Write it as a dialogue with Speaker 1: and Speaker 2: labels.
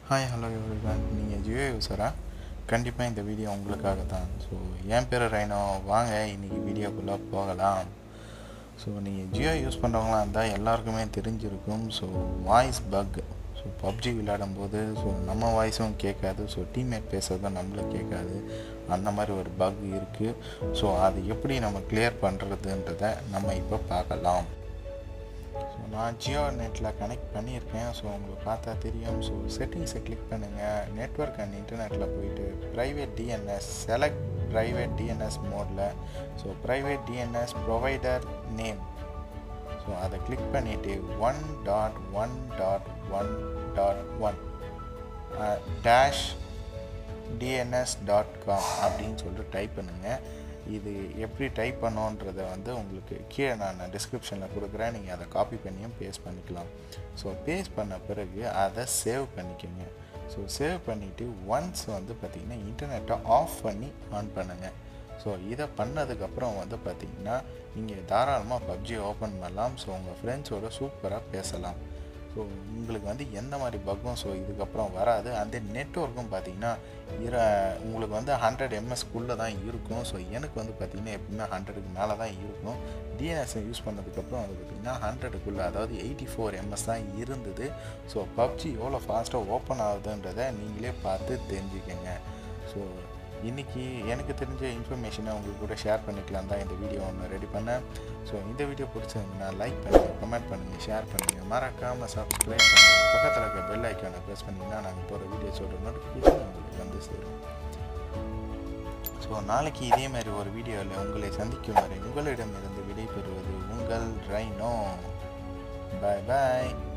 Speaker 1: hi hello everyone நீங்கள் ஜியோ யூஸரா கண்டிப்பாக இந்த வீடியோ உங்களுக்காக தான் ஸோ என் பேர் ரைனோ வாங்க இன்றைக்கி வீடியோக்குள்ளே போகலாம் ஸோ நீங்கள் ஜியோ யூஸ் பண்ணுறவங்களா இருந்தால் எல்லாருக்குமே தெரிஞ்சிருக்கும் so voice bug so PUBG விளையாடும்போது ஸோ நம்ம வாய்ஸும் கேட்காது ஸோ டீம்மேட் பேசுறதும் நம்மளுக்கு கேட்காது அந்த மாதிரி ஒரு பக் இருக்குது ஸோ அது எப்படி நம்ம கிளியர் பண்ணுறதுன்றத நம்ம இப்போ பார்க்கலாம் ஸோ நான் ஜியோ நெட்டில் கனெக்ட் பண்ணியிருக்கேன் ஸோ உங்களுக்கு பார்த்தா தெரியும் ஸோ செட்டிங்ஸை கிளிக் பண்ணுங்கள் நெட்ஒர்க் அண்ட் இன்டர்நெட்டில் போயிட்டு private DNS select private DNS மோடில் so private DNS provider name so அதை கிளிக் பண்ணிவிட்டு one dot one dot one dot one dash DNS dot com அப்படின்னு சொல்லிட்டு டைப் பண்ணுங்கள் இது எப்படி டைப் பண்ணோன்றதை வந்து உங்களுக்கு கீழே நான் டிஸ்கிரிப்ஷனில் கொடுக்குறேன் நீங்கள் அதை காப்பி பண்ணியும் பேஸ்ட் பண்ணிக்கலாம் ஸோ பேஸ்ட் பண்ண பிறகு அதை சேவ் பண்ணிக்கோங்க ஸோ சேவ் பண்ணிவிட்டு ஒன்ஸ் வந்து பார்த்திங்கன்னா இன்டர்நெட்டை ஆஃப் பண்ணி ஆன் பண்ணுங்கள் ஸோ இதை பண்ணதுக்கப்புறம் வந்து பார்த்திங்கன்னா நீங்கள் தாராளமாக பப்ஜி ஓப்பன் பண்ணலாம் ஸோ உங்கள் ஃப்ரெண்ட்ஸோட சூப்பராக பேசலாம் ஸோ உங்களுக்கு வந்து எந்த மாதிரி பக்கும் ஸோ இதுக்கப்புறம் வராது அந்த நெட்ஒர்க்கும் பார்த்தீங்கன்னா இர உங்களுக்கு வந்து ஹண்ட்ரட் எம்எஸ்க்குள்ளே தான் இருக்கும் ஸோ எனக்கு வந்து பார்த்திங்கன்னா எப்படின்னா ஹண்ட்ரடுக்கு மேலே தான் இருக்கும் டிஎன்எஸ்ஸை யூஸ் பண்ணதுக்கப்புறம் அது பார்த்திங்கன்னா ஹண்ட்ரடுக்குள்ளே அதாவது எயிட்டி ஃபோர் எம்எஸ் தான் இருந்தது ஸோ பப்ஜி எவ்வளோ ஃபாஸ்ட்டாக ஓப்பன் ஆகுதுன்றதை நீங்களே பார்த்து தெரிஞ்சுக்கங்க ஸோ இன்றைக்கி எனக்கு தெரிஞ்ச இன்ஃபர்மேஷனை உங்களுக்கு கூட ஷேர் பண்ணிக்கலாம் தான் இந்த வீடியோ ஒன்று ரெடி பண்ணேன் ஸோ இந்த வீடியோ பிடிச்சிருந்ததுன்னா லைக் பண்ணுங்கள் கமெண்ட் பண்ணுங்கள் ஷேர் பண்ணுங்கள் மறக்காமல் சப்ஸ்கிரைப் பண்ணுங்கள் பக்கத்தில் இருக்க பெல் ஐக்கானை ப்ரெஸ் பண்ணிங்கன்னா நாங்கள் போகிற வீடியோஸோட நோட்டிஃபிகேஷன் உங்களுக்கு வந்து சேரும் ஸோ நாளைக்கு இதே மாதிரி ஒரு வீடியோவில் உங்களை சந்திக்கும் வரை உங்களிடமிருந்து விடைபெறுவது உங்கள் ரைனோ பாய் பாய்